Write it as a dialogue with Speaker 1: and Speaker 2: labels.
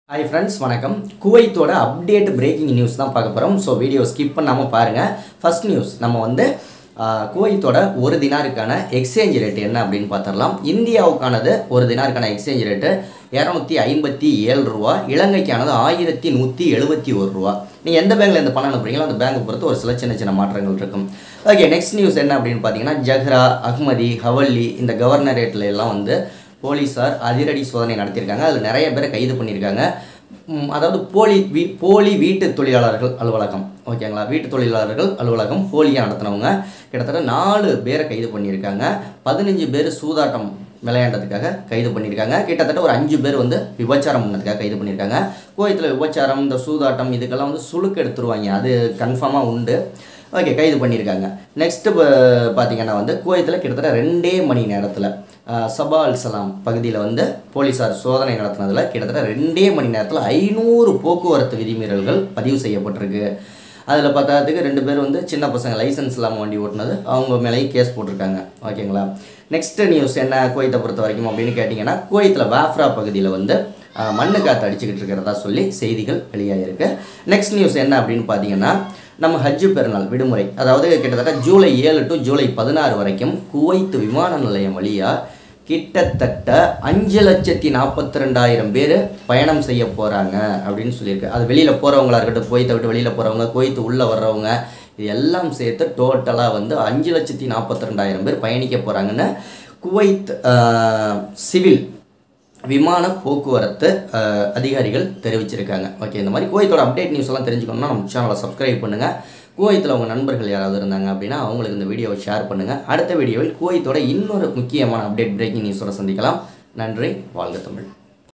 Speaker 1: hi friends வணக்கம் குவைத்தோட update breaking news தான் பார்க்க போகிறோம் ஸோ வீடியோ ஸ்கிப் பண்ணாமல் பாருங்கள் ஃபர்ஸ்ட் நியூஸ் நம்ம வந்து ஆஹ், குவைத்தோட ஒரு தினாருக்கான எக்ஸ்சேஞ்ச் ரேட் என்ன அப்படின்னு பார்த்துடலாம் இந்தியாவுக்கானது ஒரு தினாருக்கான எக்ஸ்சேஞ்ச் ரேட்டு இரநூத்தி ஐம்பத்தி ஏழு ரூபா இலங்கைக்கானது ஆயிரத்தி நூற்றி எழுபத்தி ஒரு ரூபா நீங்கள் எந்த பேங்க்கில் இந்த பணம் அனுப்புறீங்களோ அந்த பேங்கை பொறுத்து ஒரு சில சின்ன சின்ன மாற்றங்கள் இருக்கும் ஓகே நெக்ஸ்ட் நியூஸ் என்ன அப்படின்னு பார்த்தீங்கன்னா ஜஹ்ரா அஹ்மதி ஹவல்லி இந்த கவர்னரேட்ல எல்லாம் வந்து போலீஸார் அதிரடி சோதனை நடத்தியிருக்காங்க அதில் நிறைய பேரை கைது பண்ணியிருக்காங்க ம், அதாவது போலி வீ போலி வீட்டு தொழிலாளர்கள் அலுவலகம் ஓகேங்களா வீட்டு தொழிலாளர்கள் அலுவலகம் போலியாக நடத்தினவங்க கிட்டத்தட்ட நாலு பேரை கைது பண்ணியிருக்காங்க பதினஞ்சு பேர் சூதாட்டம் விளையாண்டதுக்காக கைது பண்ணியிருக்காங்க கிட்டத்தட்ட ஒரு அஞ்சு பேர் வந்து விபச்சாரம் பண்ணதுக்காக கைது பண்ணியிருக்காங்க கோயத்தில் விபச்சாரம் இந்த சூதாட்டம் இதுக்கெல்லாம் வந்து சுளுக்கு எடுத்துருவாங்க அது கன்ஃபார்மாக உண்டு ஓகே கைது பண்ணியிருக்காங்க நெக்ஸ்ட்டு பார்த்தீங்கன்னா வந்து குவைத்தில் கிட்டத்தட்ட ரெண்டே மணி நேரத்தில் சபா அல் சலாம் பகுதியில் வந்து போலீஸார் சோதனை நடத்தினதில் கிட்டத்தட்ட ரெண்டே மணி நேரத்தில் ஐநூறு போக்குவரத்து விதிமீறல்கள் பதிவு செய்யப்பட்டிருக்கு அதில் பார்த்ததுக்கு ரெண்டு பேர் வந்து சின்ன பசங்க லைசன்ஸ் இல்லாமல் வண்டி ஓட்டுனது அவங்க மேலேயும் கேஸ் போட்டிருக்காங்க ஓகேங்களா நெக்ஸ்ட் நியூஸ் என்ன குவைத்தை பொறுத்த வரைக்கும் அப்படின்னு கேட்டிங்கன்னா குவைத்தில் வாஃப்ரா பகுதியில் வந்து ஆஹ், மண்ணு காற்று அடிச்சுக்கிட்டு இருக்கிறதா சொல்லி செய்திகள் வெளியாகிருக்கு நெக்ஸ்ட் நியூஸ் என்ன அப்படின்னு பார்த்தீங்கன்னா நம்ம ஹஜ்ஜு பெருநாள் விடுமுறை அதாவது கிட்டத்தட்ட ஜூலை ஏழு டு ஜூலை பதினாறு வரைக்கும் குவைத் விமான நிலையம் வழியாக கிட்டத்தட்ட அஞ்சு லட்சத்தி நாற்பத்தி ரெண்டாயிரம் பேர் பயணம் செய்ய போகிறாங்க அப்படின்னு சொல்லியிருக்கு அது வெளியில் போகிறவங்களா இருக்கட்டும் குவைத்தை விட்டு வெளியில் போகிறவங்க குவைத்து உள்ளே வர்றவங்க இது எல்லாம் சேர்த்து டோட்டலாக வந்து அஞ்சு லட்சத்தி நாற்பத்தி ரெண்டாயிரம் பேர் பயணிக்க போகிறாங்கன்னு குவைத் ஆஹ், சிவில் விமான போக்குவரத்து அஹ், அதிகாரிகள் தெரிவிச்சிருக்காங்க ஓகே இந்த மாதிரி குவைத்தோட அப்டேட் நியூஸ் எல்லாம் தெரிஞ்சுக்கணும்னா நம்ம சேனலை சப்ஸ்கிரைப் பண்ணுங்கள் குவைத்தில் உங்கள் நண்பர்கள் யாராவது இருந்தாங்க அப்படின்னா அவங்களுக்கு இந்த வீடியோவை ஷேர் பண்ணுங்கள் அடுத்த வீடியோவில் குவைத்தோட இன்னொரு முக்கியமான அப்டேட் பிரேக்கிங் நியூஸோட சந்திக்கலாம் நன்றி வாழ்க தமிழ்